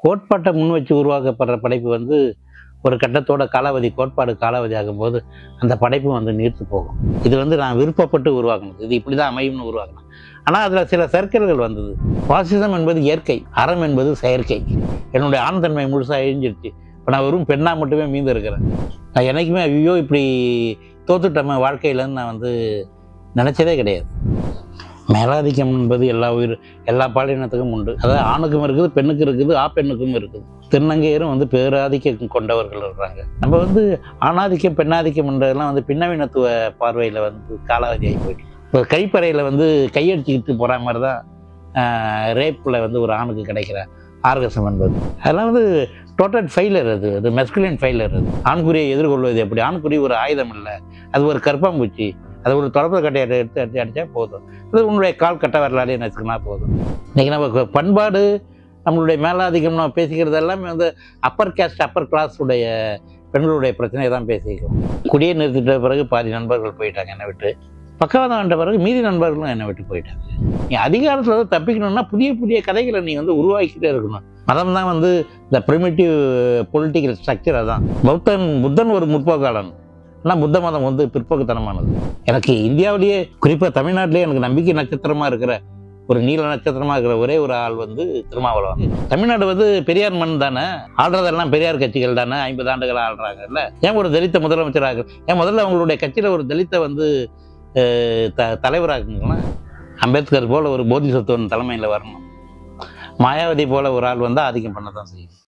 கோட்பாட்டை முன் வச்சு உருவாக்கப்படுற படைப்பு வந்து ஒரு கட்டத்தோட காலாவதி கோட்பாடு காலாவதி ஆகும்போது அந்த படைப்பு வந்து நீர்த்து போகும் இது வந்து நான் விருப்பப்பட்டு உருவாக்கணும் இது இப்படி தான் அமையும்னு உருவாக்கணும் ஆனால் அதில் சில சர்க்கிள்கள் வந்தது பாசிசம் என்பது இயற்கை அறம் என்பது செயற்கை என்னுடைய ஆண் தன்மை முழுசாக அழிஞ்சிருச்சு இப்போ நான் வெறும் பெண்ணாக மட்டுமே மீந்து இருக்கிறேன் நான் என்றைக்குமே ஐயோ இப்படி தோத்துட்டோமே வாழ்க்கையிலன்னு நான் வந்து நினச்சதே கிடையாது மேலாதிக்கம் என்பது எல்லா உயிர் எல்லா பாலினத்துக்கும் உண்டு அதாவது ஆணுக்கும் இருக்குது பெண்ணுக்கும் இருக்குது ஆ பெண்ணுக்கும் இருக்குது திருநங்கையரும் வந்து பேராதிக்கம் கொண்டவர்கள் இருக்கிறாங்க நம்ம வந்து ஆணாதிக்கம் பெண்ணாதிக்கம் என்றதெல்லாம் வந்து பின்னவீனத்துவ பார்வையில் வந்து காலாவதியாகி போயிட்டு இப்போ கைப்பறையில் வந்து கையடிச்சுக்கிட்டு போகிற மாதிரி தான் ரேப்பில் வந்து ஒரு ஆணுக்கு கிடைக்கிற ஆர்கசம் என்பது அதெல்லாம் வந்து டோட்டல் ஃபெயிலர் அது அது மெஸ்குலின் ஃபெயிலர் அது ஆண்குறியை எதிர்கொள்வது எப்படி ஆண்குறி ஒரு ஆயுதம் இல்லை அது ஒரு கற்பாம்பூச்சி அது ஒரு தொடர்பு கட்டையை எடுத்து அடிச்சு அடித்தா போதும் அது உன்னுடைய கால் கட்ட வரலாலே நினச்சிக்கினா போதும் இன்றைக்கி நம்ம பண்பாடு நம்மளுடைய மேலாதிக்கம் நம்ம பேசிக்கிறது எல்லாமே வந்து அப்பர் கேஸ்ட் அப்பர் கிளாஸ் உடைய பெண்களுடைய பிரச்சனையை தான் பேசிக்கிறோம் குடியை நிறுத்திட்ட பிறகு பாதி நண்பர்கள் போயிட்டாங்க என்னை விட்டு பக்கவாதம் வந்த பிறகு மீதி நண்பர்களும் என்னை விட்டு போயிட்டாங்க நீ அதிகாரத்தில் வந்து தப்பிக்கணும்னா புதிய புதிய கதைகளை நீ வந்து உருவாக்கிட்டே இருக்கணும் மதம் தான் வந்து இந்த ப்ரிமிட்டிவ் பொலிட்டிக்கல் ஸ்ட்ரக்சர் அதான் பௌத்தன் புத்தன் ஒரு முற்போக்காளன் ஆனால் புத்த மதம் வந்து பிற்போக்குத்தனமானது எனக்கு இந்தியாவிலேயே குறிப்பாக தமிழ்நாட்டிலேயே எனக்கு நம்பிக்கை நட்சத்திரமாக இருக்கிற ஒரு நீல நட்சத்திரமாக இருக்கிற ஒரே ஒரு ஆள் வந்து திருமாவளவன் தமிழ்நாடு வந்து பெரியார் மண் தானே ஆள்றதெல்லாம் பெரியார் கட்சிகள் தானே ஐம்பது ஆண்டுகள் ஆள்றாங்கல்ல ஏன் ஒரு தலித்த முதலமைச்சராக ஏன் முதல்ல அவங்களுடைய கட்சியில் ஒரு தலித்தை வந்து அஹ், த தலைவராக்குங்களா அம்பேத்கர் போல ஒரு போதிசத்துவன் தலைமையில் வரணும் மாயாவதி போல ஒரு ஆள் வந்தால் ஆதிக்கம் பண்ண தான் செய்யும்